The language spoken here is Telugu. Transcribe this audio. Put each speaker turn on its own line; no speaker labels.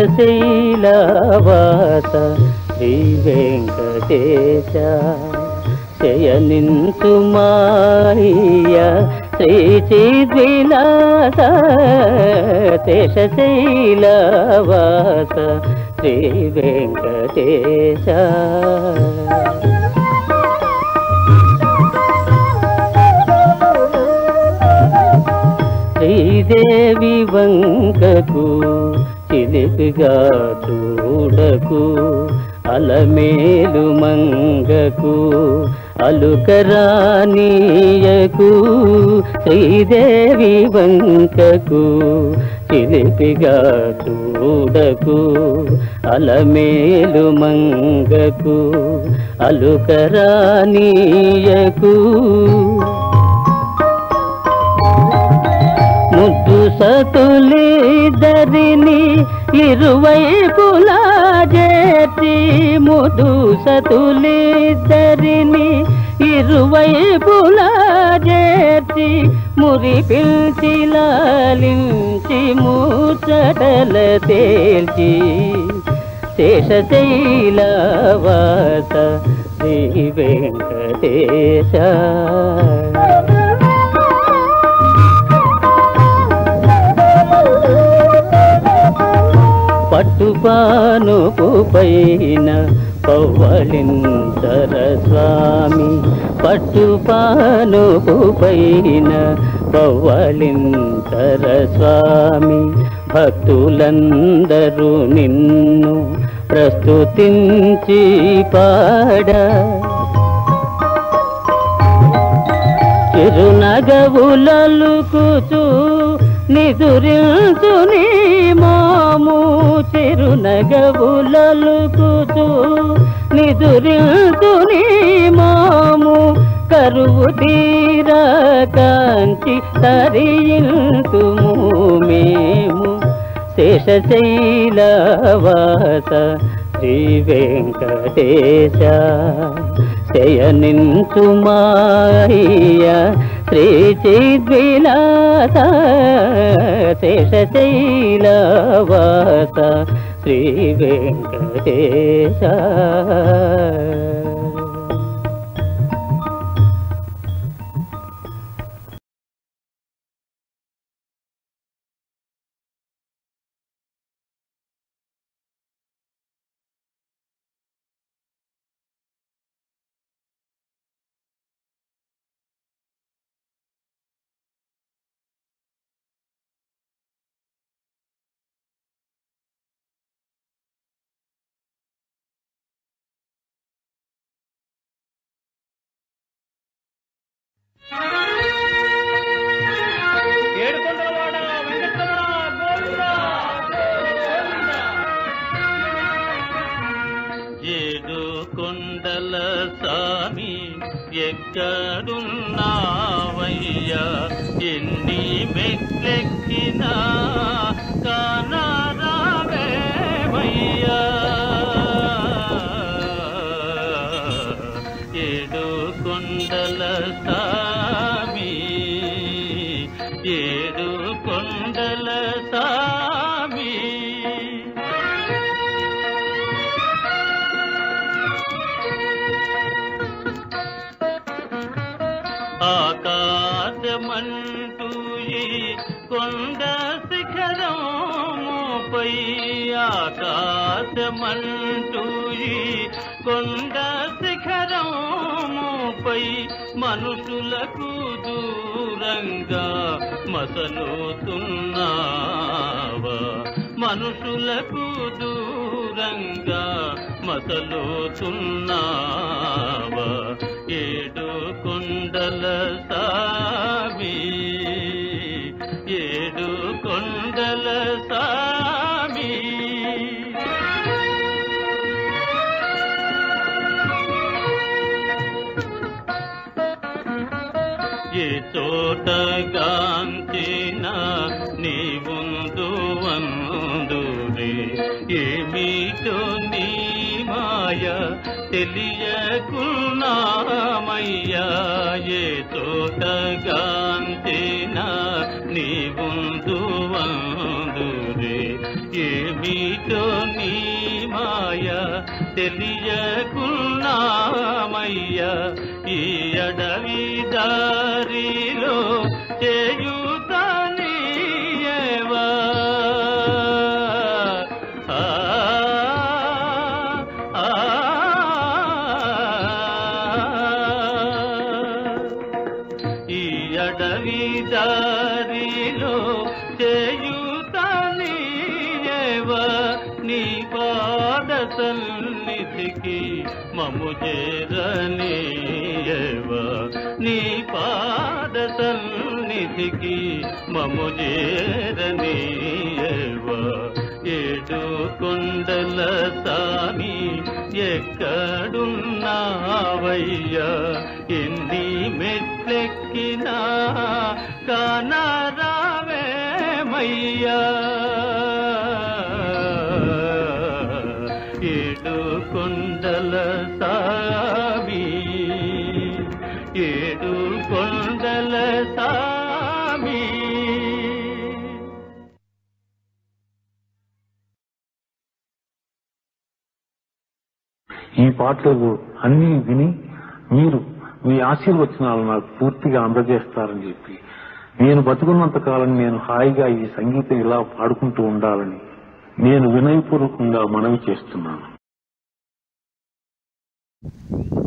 శేషశైలవాస శ్రీ వెంకటేశ శయనించు మాయ శ్రీ చిద్విలాస శేషశైలవాస శ్రీ వెంకటేశ శ్రీదేవి వంకకు చిలిపిగా చూడకు అలమేలు మంగకు అలుకరానీయకు శ్రీదేవి వంకకు చిలిపిగా చూడకు అలమేలు మంగకు అలుకరానీయకు ముద్దు సతులిద్దరిని ఇరువైపులా చేర్చి ముద్దు సతులిద్దరిని ఇరువైపులా చేర్చి మురి పిలిచి లాలించి ముచ్చటల తేల్చి శేషశైలవాస శ్రీ వెంకటేశ పట్టుపానుపు పైన పవ్వళింతర స్వామి పట్టుపానుపు పైన పవ్వళింతర స్వామి భక్తులందరూ నిన్ను ప్రస్తుతించి పాడ చిరునగవులలుకుచు నిదురించు నీ మోము చిరునగవులలుకుచు నిదురించు నీ మోము కరువు తీర కాంచి తరియింతుము మేము శేషశైలవాస శ్రీ వెంకటేశ శయనించు మాయ శ్రీ చిద్విలాస శేషశైలవాస శ్రీ వెంకటేశ
ఏడుకొండలవాడ వెంకటరమణ గోవిందా గోవిందా
ఏడు కొండల సామి ఎక్కడున్నావయ్యా ఎన్ని మెట్లెక్కినా కానరావేవయ్యా ఏడు కొండల సామి ఏడు కొండల సామి ఆకాశమంటూ ఈ కొండ శిఖరముపై ఆకాశమంటూ ఈ కొండ శిఖరముపై మనుషులకు దూరంగా మసలుతున్నావా మనుషులకు దూరంగా మసలుతున్నావా ఏడు కొండల సామి ఏడు కొండల సామి ఏ చోట గాంచిన నీవుందు వందురే ఏమిటో నీ మాయ తెలియకున్నామయ్యా ఏ చోట గాంచిన నీవుందు వందురే ఏమి ఏమిటో నీ మాయ తెలియకున్నామయ్యా ఈ అడవి దారిలో చేయుతనీయవా ఆ ఆ ఈ అడవి దారిలో చేయుతనీయవ నీ పాద సన్నిధికి మము చేరనీయవ నీ పాద సన్నిధికి మము చేరనీయవ ఏడు కొండల సామి ఎక్కడున్నావయ్యా ఎన్ని మెట్లెక్కినా కానరావేమయ్యా ఏడు కొండల సామి ఏడు కొండల సామి
ఈ పాటలు అన్నీ విని మీరు మీ ఆశీర్వచనాలు నాకు పూర్తిగా అందజేస్తారని చెప్పి నేను బతుకున్నంత కాలం నేను హాయిగా ఈ సంగీతం ఇలా పాడుకుంటూ ఉండాలని నేను వినయపూర్వకంగా మనవి చేస్తున్నాను